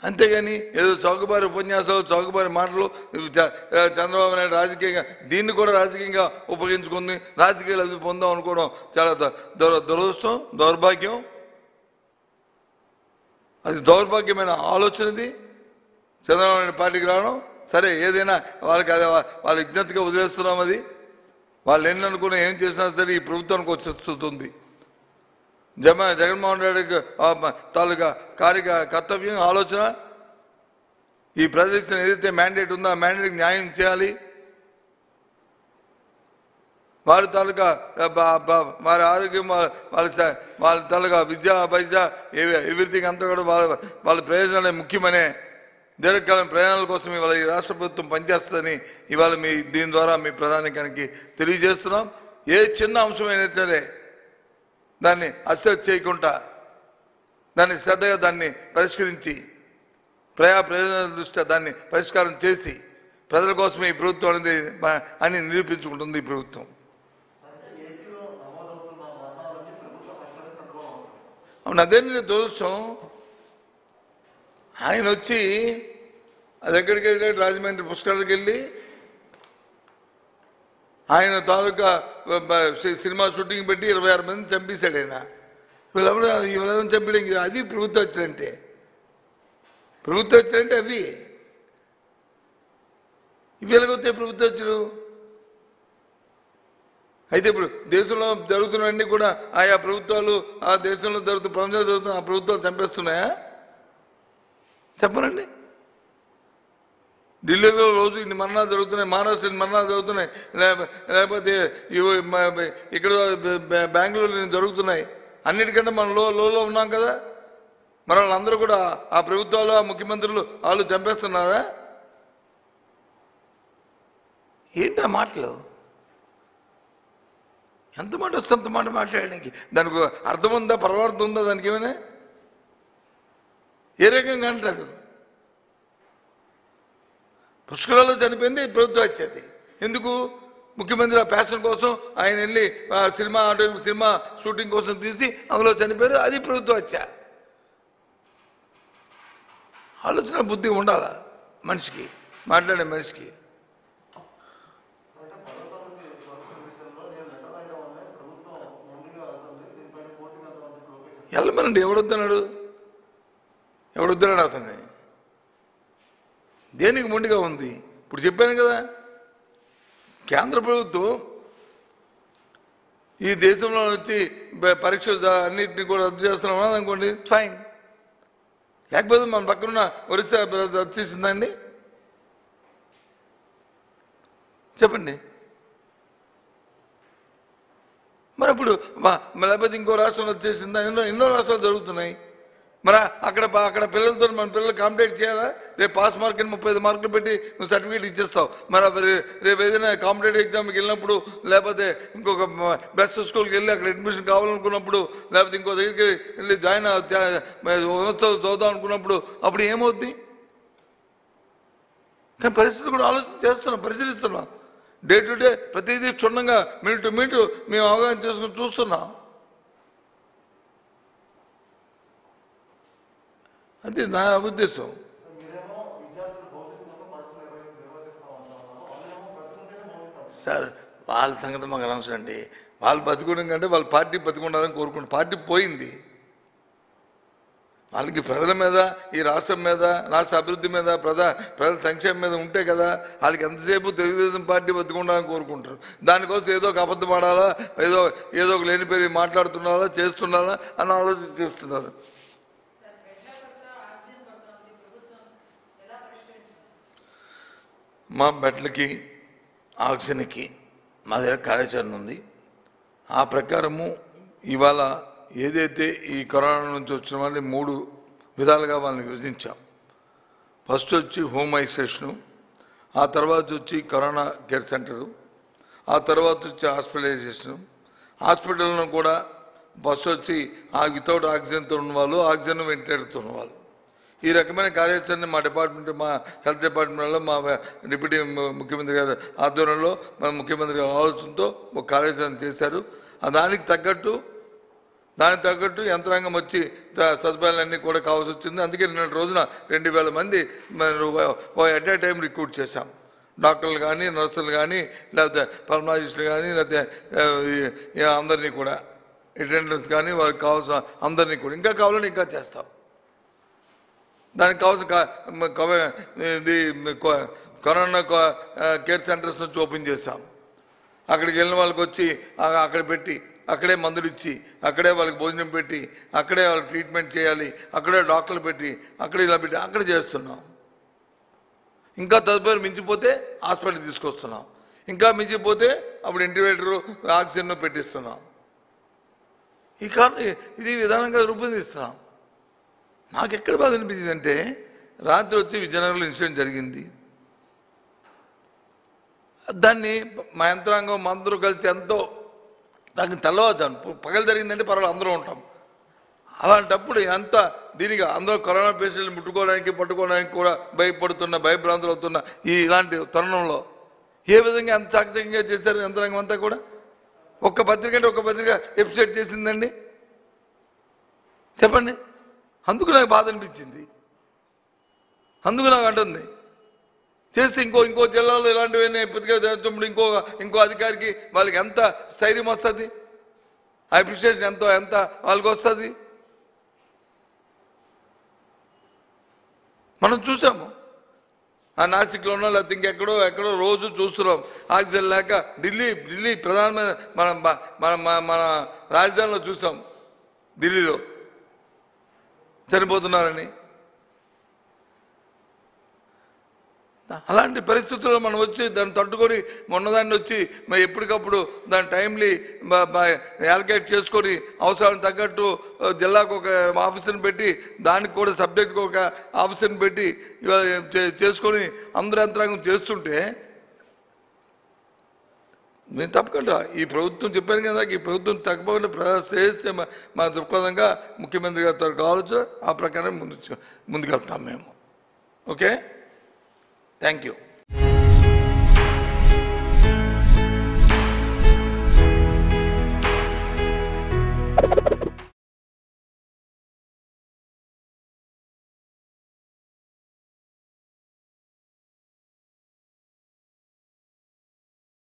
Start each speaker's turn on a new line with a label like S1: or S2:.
S1: అంతేగాని ఏదో చౌకబారి ఉపన్యాసాలు చౌకబారి మాటలు చ- చంద్రబాబు నాయుడు రాజకీయంగా దీన్ని కూడా రాజకీయంగా ఉపయోగించుకుంది రాజకీయ లబ్ధి పొందాం అనుకోవడం చాలా ద- దుర దురదృష్టం దౌర్భాగ్యం అది దౌర్భాగ్యమైన ఆలోచనది చంద్రబాబు నాయుడు పార్టీకి రావడం సరే ఏదైనా వాళ్ళకి అది వా- వాళ్ళ విజ్ఞతగా వదిలేస్తున్నాం అది వాళ్ళు ఎన్ని అనుకున్నా ఏం చేసినా సరే ఈ ప్రభుత్వానికి వచ్చేస్తుంది జమ జగన్మోహన్ రెడ్డికి ఆ మ- తాలూకా కార్య కర్తవ్యం ఆలోచన ఈ ప్రజలకు ఏదైతే మ్యాండేట్ ఉందో ఆ మ్యాండేట్కి న్యాయం చేయాలి వారి తాలూకా ఆ, బ- బ- వారి ఆరోగ్యం వాళ్ళ వాళ్ళ స- వాళ్ళ తాలూకా విద్య వైద్య ఎవ్రీథింగ్ అంతా కూడా వాళ్ళ వాళ్ళ ప్రయోజనాలే ముఖ్యమనే దీర్ఘకాలం ప్రయాణాల కోసం ఇవాళ ఈ రాష్ట్ర ప్రభుత్వం పనిచేస్తుందని ఇవాళ మీ దీని ద్వారా మీ ప్రధానికానికి తెలియజేస్తున్నాం ఏ చిన్న అంశమైనా సరే దాన్ని అశ్రద్ధ చేయకుండా దాన్ని శ్రద్ధగా దాన్ని పరిష్కరించి ప్రజా ప్రయోజనాల దృష్ట్యా దాన్ని పరిష్కారం చేసి ప్రజల కోసమే ఈ ప్రభుత్వం అనేది మ- అని నిరూపించుకుంటుంది ఈ ప్రభుత్వం అవును అదే దురదృష్టం ఆయన వచ్చి అది ఎక్కడికి వెళ్ళాడు రాజమండ్రి పుష్కరాలకు వెళ్ళి ఆయన తాలూకా బ- బ- సి- సినిమా షూటింగ్ పెట్టి ఇరవై ఆరు మందిని చంపేశాడు ఆయన వీళ్ళెవరు వీళ్ళని చంపడం ఇది అది ప్రభుత్వ హత్యలంటే ప్రభుత్వ హత్యలంటే అవి ఇవి ఎలాగొస్తాయి ప్రభుత్వ హత్యలు అయితే ఇప్పుడు దేశంలో జరుగుతున్నవన్నీ కూడా ఆయా ప్రభుత్వాలు ఆ దేశంలో జరుగుతున్న ప్రపంచంలో జరుగుతున్న ఆ ప్రభుత్వాలు చంపేస్తున్నాయా చెప్పనండి ఢిల్లీలో రోజు ఇన్ని మరణాలు జరుగుతున్నాయి మహారాష్ట్ర ఇన్ని మరణాలు జరుగుతున్నాయి లేప- లేకపోతే ఇవి మ- ఇక్కడ బె- బెంగళూరు ఇన్ని జరుగుతున్నాయి అన్నిటికంటే మనం లో లోలో ఉన్నాం కదా మరి వాళ్ళందరూ కూడా ఆ ప్రభుత్వాలు ఆ ముఖ్యమంత్రులు వాళ్ళు చంపేస్తున్నారా ఏంటి ఆ మాటలు ఎంత మాట వస్తే అంత మాట మాట్లాడడానికి దానికి అర్థం ఉందా పరమార్థం ఉందా దానికి ఏమైనా ఏ రకంగా అంటాడు పుష్కరాల్లో చనిపోయింది ప్రభుత్వం వచ్చేది ఎందుకు ముఖ్యమంత్రి ఆ ప్యాషన్ కోసం ఆయన వెళ్ళి ఆ సినిమా ఆటో సినిమా షూటింగ్ కోసం తీసి అందులో చనిపోయారు అది ప్రభుత్వం వచ్చా ఆలోచన బుద్ధి ఉండాలా మనిషికి మాట్లాడే మనిషికి వెళ్ళమనండి ఎవడొద్దన్నాడు ఎవడొద్దన్నాడు అతన్ని దేనికి మొండిగా ఉంది ఇప్పుడు చెప్పాను కదా కేంద్ర ప్రభుత్వం ఈ దేశంలో వచ్చి ప- పరీక్షలు జా- అన్నిటిని కూడా రద్దు చేస్తున్నాం అనుకోండి ఫైన్ లేకపోతే మన పక్కనున్న ఒరిస్సా రద్దు రద్దు చేసిందండి చెప్పండి మరి ఇప్పుడు మా- మరి లేకపోతే ఇంకో రాష్ట్రంలో వచ్చేసిందా ఎన్నో ఎన్నో రాష్ట్రాలు జరుగుతున్నాయి మరి అక్కడ ప- అక్కడ పిల్లలతో మన పిల్లలు కాంపిటేట్ చేయాలా రేపు పాస్ మార్క్ అని ముప్పై ఐదు మార్కులు పెట్టి నువ్వు సర్టిఫికేట్ ఇచ్చేస్తావు మరి అప్పుడు రే- రేపు ఏదైనా కాంపిటేటివ్ ఎగ్జామ్కి వెళ్ళినప్పుడు లేకపోతే ఇంకొక బెస్ట్ స్కూల్కి వెళ్ళి అక్కడ అడ్మిషన్ కావాలనుకున్నప్పుడు లేకపోతే ఇంకో దగ్గరికి వెళ్ళి జాయిన్ అవ- చా- మరి ఉన్నత చదువుదాం అనుకున్నప్పుడు అప్పుడు ఏమవుద్ది కానీ పరిస్థితులు కూడా ఆలోచన చేస్తున్నాం పరిశీలిస్తున్నాం డే టు డే ప్రతిదీ క్షుణ్ణంగా మినిట్ టు మినిట్ మేము అవగాహన చేసుకుని చూస్తున్నాం అది నా ఉద్దేశం సార్ వాళ్ళ సంగతి మాకు అనవసరం అండి వాళ్ళు బతుకోవడం కంటే వాళ్ళ పార్టీ బతుకుండాలని కోరుకుంటారు పార్టీ పోయింది వాళ్ళకి ప్రజల మీద ఈ రాష్ట్రం మీద రాష్ట్ర అభివృద్ధి మీద ప్రజా ప్రజల సంక్షేమం మీద ఉంటే కదా వాళ్ళకి ఎంతసేపు తెలుగుదేశం పార్టీ బతుకుండాలని కోరుకుంటారు దానికోసం ఏదో ఒక అబద్ధం ఆడాలా ఏదో ఏదో ఒక లేని పేరు మాట్లాడుతున్నారా చేస్తున్నారా అని ఆలోచన చేస్తున్నారు మా బెడ్లకి ఆక్సిజన్కి మా దగ్గర కార్యాచరణ ఉంది ఆ ప్రకారము ఇవాళ ఏదైతే ఈ కరోనా నుంచి వచ్చిన వాళ్ళని మూడు విధాలుగా వాళ్ళని విభజించాం ఫస్ట్ వచ్చి హోమ్ ఐసోలేషను ఆ తర్వాత వచ్చి కరోనా కేర్ సెంటరు ఆ తర్వాత వచ్చి హాస్పిటలైజేషను హాస్పిటల్లో కూడా ఫస్ట్ వచ్చి ఆ వితౌట్ ఆక్సిజన్తో ఉన్న వాళ్ళు ఆక్సిజన్ వెంటిలేటర్తో ఉన్న వాళ్ళు ఈ రకమైన కార్యాచరణ మా డిపార్ట్మెంట్ మా హెల్త్ డిపార్ట్మెంట్లో మా డిప్యూటీ ము- ముఖ్యమంత్రి గారి ఆధ్వర్యంలో మా ముఖ్యమంత్రి గారి ఆలోచనతో ఒక కార్యాచరణ చేశారు ఆ దానికి తగ్గట్టు దానికి తగ్గట్టు యంత్రాంగం వచ్చి ద- సదుపాయాలన్నీ కూడా కావాల్సి వచ్చింది అందుకే నిన్న రోజున రెండు వేల మంది ఎట్ ఏ టైం రిక్రూట్ చేశాం డాక్టర్లు కానీ నర్సులు కానీ లేకపోతే పల్మనాలజిస్టులు కానీ లేకపోతే ఆ, ఈ- ఈ అందరినీ కూడా అటెండర్స్ కానీ వాళ్ళకి కావాల్సిన అందరినీ కూడా ఇంకా కావాలని ఇంకా చేస్తాం దానికి కావాల్సిన కా- మ- కవ- ఇది కొ- కరోనా కొ- ఆ, కేర్ సెంటర్స్ నుంచి ఓపెన్ చేశాం అక్కడికి వెళ్ళిన వాళ్ళకి వచ్చి ఆ- అక్కడ పెట్టి అక్కడే మందులు ఇచ్చి అక్కడే వాళ్ళకి భోజనం పెట్టి అక్కడే వాళ్ళకి ట్రీట్మెంట్ చేయాలి అక్కడే డాక్టర్లు పెట్టి అక్కడే ఇలా పెట్టి అక్కడ చేస్తున్నాం ఇంకా తదుపరి మించిపోతే హాస్పిటల్ తీసుకొస్తున్నాం ఇంకా మించిపోతే అప్పుడు ఇంటివేటరు ఆక్సిజన్ పెట్టిస్తున్నాం ఈ కారణం ఇది విధానంగా రూపొందిస్తున్నాం నాకు ఎక్కడ బాధ అనిపించింది అంటే రాత్రి వచ్చి విజయనగరంలో ఇన్సిడెంట్ జరిగింది దాన్ని మా యంత్రాంగం మా అందరూ కలిసి ఎంతో దానికి తెల్లవారుజాను పగలు జరిగిందంటే పర్వాలేదు అందరూ ఉంటాం అలాంటప్పుడు ఎంత దీనిగా అందరూ కరోనా పేషెంట్లు ముట్టుకోవడానికి పట్టుకోవడానికి కూడా భయపడుతున్న భయభ్రాంతులు అవుతున్న ఈ ఇలాంటి తరుణంలో ఏ విధంగా ఎంత చాకచక్యంగా చేశారు యంత్రాంగం అంతా కూడా ఒక్క పత్రిక అంటే ఒక్క పత్రిక ఎపిసోడ్ చేసిందండి చెప్పండి అందుకు నాకు బాధ అనిపించింది అందుకు నాకు అంటుంది చేస్తే ఇంకో ఇంకో జిల్లాలో ఇలాంటివన్నీ పత్రిక చేస్తున్నప్పుడు ఇంకో ఇంకో అధికారికి వాళ్ళకి ఎంత స్థైర్యం వస్తుంది అప్రిషియేషన్ ఎంతో ఎంత వాళ్ళకి వస్తుంది మనం చూసాము ఆ నాసిక్లోనో లేకపోతే ఇంకెక్కడో ఎక్కడో రోజు చూస్తున్నాం ఆక్సిజన్ లేక ఢిల్లీ ఢిల్లీ ప్రధానమైన మన మన మన- మన రాజధానిలో చూసాం ఢిల్లీలో చనిపోతున్నారని అలాంటి పరిస్థితుల్లో మనం వచ్చి దాన్ని తట్టుకొని మొన్నదాన్ని వచ్చి మరి ఎప్పటికప్పుడు దాని టైంలీ యాలికేట్ చేసుకొని అవసరానికి తగ్గట్టు ఆ, జిల్లాకు ఒక ఆఫీసర్ని పెట్టి దానికి కూడా సబ్జెక్ట్కి ఒక ఆఫీసర్ని పెట్టి ఇవాళ చే- చేసుకొని అందరు యంత్రాంగం చేస్తుంటే నేను తప్పకుండా ఈ ప్రభుత్వం చెప్పాను కదా ఈ ప్రభుత్వం తప్పకుండా ప్రజా శ్రేయస్సే మా- మా దృక్పథంగా ముఖ్యమంత్రి గారితో కావచ్చు ఆ ప్రకారం ముందు ముందుకెళ్తాం మేము ఓకే థ్యాంక్ యూ